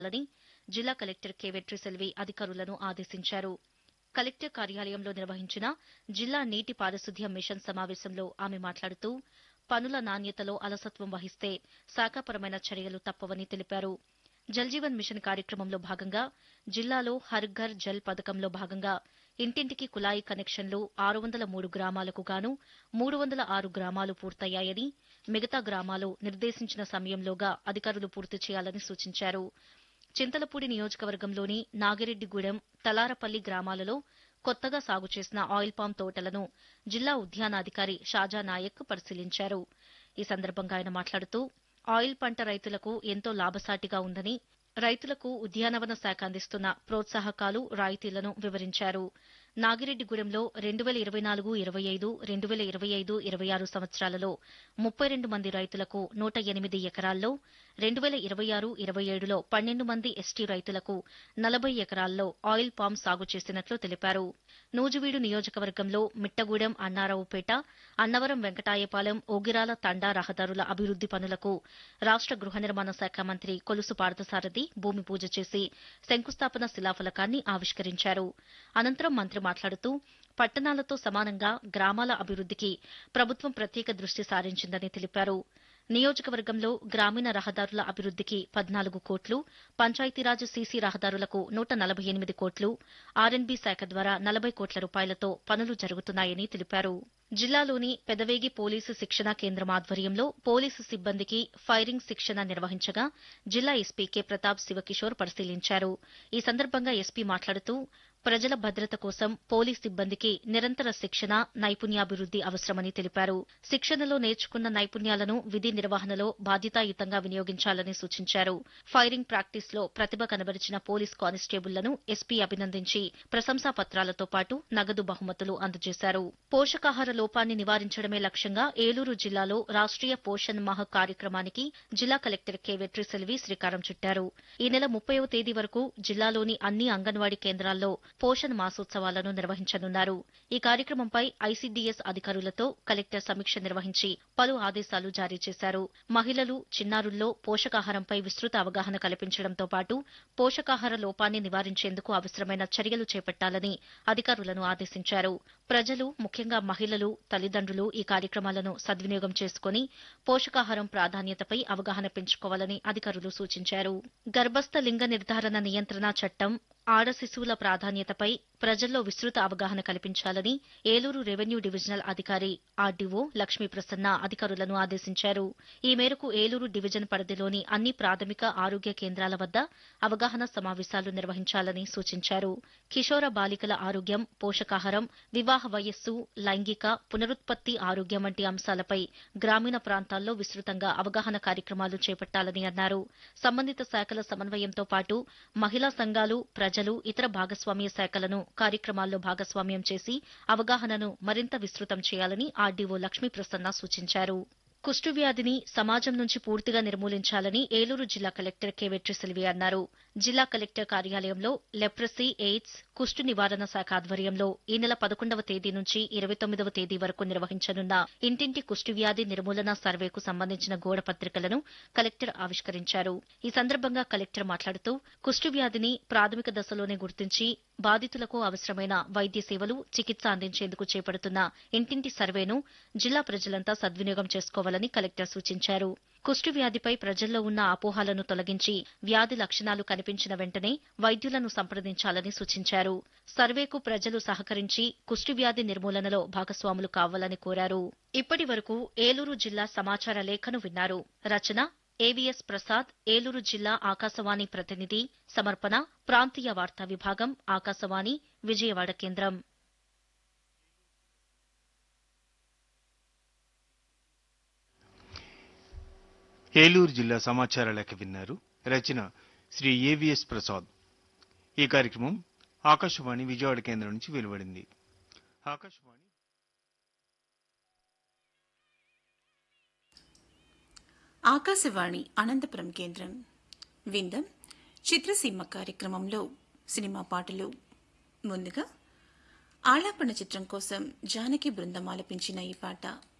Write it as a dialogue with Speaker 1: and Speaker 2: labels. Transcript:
Speaker 1: లని జిల్లా collector K Vetriselvi అధికారులను ఆదేశించారు కలెక్టర్ కార్యాలయంలో నిర్వహించిన జిల్లా నీటి పారిశుద్ధ్య మిషన్ సమావేశంలో ఆమె మాట్లాడుతూ పనుల నాణ్యతలో అలసత్వం వహిస్తే శాఖాపరమైన చర్యలు తప్పవని తెలిపారు జల్ జీవన్ మిషన్ కార్యక్రమంలో భాగంగా జిల్లాలో హర్ ఘర్ జల్ పథకంలో భాగంగా ఇంటింటికి కుళాయి కనెక్షన్లు ఆరు వందల మూడు గ్రామాలకు గాను మూడు వందల ఆరు గ్రామాలు పూర్తయ్యాయని మిగతా గ్రామాలు నిర్దేశించిన సమయంలోగా అధికారులు పూర్తి చేయాలని సూచించారు చింతలపూడి నియోజకవర్గంలోని నాగిరెడ్డిగూడెం తలారపల్లి గ్రామాలలో కొత్తగా సాగు చేసిన ఆయిల్ పామ్ తోటలను జిల్లా ఉద్యానాధికారి షాజా నాయక్ పరిశీలించారు ఈ సందర్భంగా ఆయన మాట్లాడుతూ ఆయిల్ పంట రైతులకు ఎంతో లాభసాటిగా ఉందని రైతులకు ఉద్యానవన శాఖ అందిస్తున్న ప్రోత్సాహకాలు రాయితీలను వివరించారు నాగిరెడ్డిగూడెంలో రెండు వేల ఇరవై నాలుగు ఇరవై ఐదు రెండు వేల ఇరవై ఐదు ఇరవై ఆరు సంవత్సరాలలో ముప్పై రెండు మంది రైతులకు నూట ఎనిమిది ఎకరాల్లో రెండు వేల ఇరవై ఆరు ఇరవై ఏడులో పన్నెండు మంది ఎస్టీ రైతులకు నలభై ఎకరాల్లో ఆయిల్ పామ్ సాగు చేసినట్లు తెలిపారు నూజివీడు నియోజకవర్గంలో మిట్టగూడెం అన్నారావుపేట అన్నవరం వెంకటాయపాలెం ఓగిరాల తండా రహదారుల అభివృద్ది పనులకు రాష్ట గృహ నిర్మాణ శాఖ మంత్రి కొలుసు పార్థసారథి భూమి పూజ చేసి శంకుస్థాపన శిలాఫలకాన్ని ఆవిష్కరించారు అనంతరం మంత్రి మాట్లాడుతూ పట్టణాలతో సమానంగా గ్రామాల అభివృద్దికి ప్రభుత్వం ప్రత్యేక దృష్టి సారించిందని తెలిపారు నియోజకవర్గంలో గ్రామీణ రహదారుల అభివృద్దికి పద్నాలుగు కోట్లు పంచాయతీరాజ్ సీసీ రహదారులకు నూట నలభై ఎనిమిది కోట్లు ఆర్ఎన్బీ శాఖ ద్వారా నలభై కోట్ల రూపాయలతో పనులు జరుగుతున్నాయని తెలిపారు జిల్లాలోని పెదవేగి పోలీసు శిక్షణా కేంద్రం ఆధ్వర్యంలో పోలీసు సిబ్బందికి ఫైరింగ్ శిక్షణ నిర్వహించగా జిల్లా ఎస్పీ కె ప్రతాప్ శివకిషోర్ పరిశీలించారు ఈ సందర్భంగా ఎస్పీ మాట్లాడుతూ ప్రజల భద్రత కోసం పోలీస్ సిబ్బందికి నిరంతర శిక్షణ నైపుణ్యాభివృద్ది అవసరమని తెలిపారు శిక్షణలో నేర్చుకున్న నైపుణ్యాలను విధి నిర్వహణలో బాధ్యతాయుతంగా వినియోగించాలని సూచించారు ఫైరింగ్ ప్రాక్టీస్ లో ప్రతిభ కనబరిచిన పోలీస్ కానిస్టేబుళ్లను ఎస్పీ అభినందించి ప్రశంసా పత్రాలతో పాటు నగదు బహుమతులు అందజేశారు పోషకాహార లోపాన్ని నివారించడమే లక్ష్యంగా ఏలూరు జిల్లాలో రాష్ట్రీయ పోషణ్ మాహ్ కార్యక్రమానికి జిల్లా కలెక్టర్ కె వెట్రిసెల్వి శ్రీకారం చుట్టారు ఈ నెల ముప్పైవ తేదీ వరకు జిల్లాలోని అన్ని అంగన్వాడీ కేంద్రాల్లో పోషణ్ మాసోత్సవాలను నిర్వహించనున్నారు ఈ కార్యక్రమంపై ఐసీడీఎస్ అధికారులతో కలెక్టర్ సమీక్ష నిర్వహించి పలు ఆదేశాలు జారీ చేశారు మహిళలు చిన్నారుల్లో పోషకాహారంపై విస్తృత అవగాహన కల్పించడంతో పాటు పోషకాహార లోపాన్ని నివారించేందుకు అవసరమైన చర్యలు చేపట్టాలని అధికారులను ఆదేశించారు ప్రజలు ముఖ్యంగా మహిళలు తల్లిదండ్రులు ఈ కార్యక్రమాలను సద్వినియోగం చేసుకుని పోషకాహారం ప్రాధాన్యతపై అవగాహన పెంచుకోవాలని అధికారులు సూచించారు గర్భస్థ లింగ నిర్ధారణ నియంత్రణ చట్టం ఆడ శిశువుల ప్రాధాన్యతపై ప్రజల్లో విస్తృత అవగాహన కల్పించాలని ఏలూరు రెవెన్యూ డివిజనల్ అధికారి ఆర్డీఓ లక్ష్మీ ప్రసన్న అధికారులను ఆదేశించారు ఈ మేరకు ఏలూరు డివిజన్ పరిధిలోని అన్ని ప్రాథమిక ఆరోగ్య కేంద్రాల వద్ద అవగాహన సమావేశాలు నిర్వహించాలని సూచించారు కిషోర బాలికల ఆరోగ్యం పోషకాహారం వివాహ వయస్సు లైంగిక పునరుత్పత్తి ఆరోగ్యం వంటి అంశాలపై గ్రామీణ ప్రాంతాల్లో విస్తృతంగా అవగాహన కార్యక్రమాలు చేపట్టాలని అన్నారు సంబంధిత శాఖల సమన్వయంతో పాటు మహిళా సంఘాలు ప్రజలు ఇతర భాగస్వామ్య శాఖలను కార్యక్రమాల్లో భాగస్వామ్యం చేసి అవగాహనను మరింత విస్తృతం చేయాలని ఆర్డీఓ లక్ష్మీ ప్రసన్న సూచించారు కుష్టు వ్యాధిని సమాజం నుంచి పూర్తిగా నిర్మూలించాలని ఏలూరు జిల్లా కలెక్టర్ కె వెట్రిసెల్వి అన్నారు జిల్లా కలెక్టర్ కార్యాలయంలో లెప్రసీ ఎయిడ్స్ కుష్టు నివారణ శాఖ ఆధ్వర్యంలో ఈ నెల పదకొండవ తేదీ నుంచి ఇరవై తొమ్మిదవ తేదీ వరకు నిర్వహించనున్న ఇంటింటి కుష్టు వ్యాధి నిర్మూలన సర్వేకు సంబంధించిన గోడ పత్రికలను కలెక్టర్ ఆవిష్కరించారు ఈ సందర్భంగా కలెక్టర్ మాట్లాడుతూ కుష్టు వ్యాధిని ప్రాథమిక దశలోనే గుర్తించి బాధితులకు అవసరమైన వైద్య సేవలు చికిత్స అందించేందుకు చేపడుతున్న ఇంటింటి సర్వేను జిల్లా ప్రజలంతా సద్వినియోగం చేసుకోవాలని కలెక్టర్ సూచించారు కుష్టు వ్యాధిపై ప్రజల్లో ఉన్న అపోహలను తొలగించి వ్యాధి లక్షణాలు కనిపించిన వెంటనే వైద్యులను సంప్రదించాలని సూచించారు సర్వేకు ప్రజలు సహకరించి కుష్టు వ్యాధి నిర్మూలనలో భాగస్వాములు కావాలని కోరారు ఇప్పటి వరకు ఏలూరు జిల్లా సమాచార లేఖను విన్నారు రచన ఏవిఎస్ ప్రసాద్ ఏలూరు జిల్లా ఆకాశవాణి ప్రతినిధి సమర్పణ ప్రాంతీయ వార్తా విభాగం ఆకాశవాణి విజయవాడ కేంద్రం
Speaker 2: ఏలూరు జిల్లా సమాచార లేఖ విన్నారు రచన శ్రీ ఏవిఎస్ ప్రసాద్ ఈ కార్యక్రమం ఆకాశవాణి విజయవాడ కేంద్రం నుంచి వెలువడింది ఆకాశవాణి
Speaker 3: ఆకాశవాణి అనంతపురం కేంద్రం విందం చిత్రసీమ కార్యక్రమంలో సినిమా పాటలు ముందుగా ఆలాపన చిత్రం కోసం జానకి బృందం ఆలపించిన ఈ పాట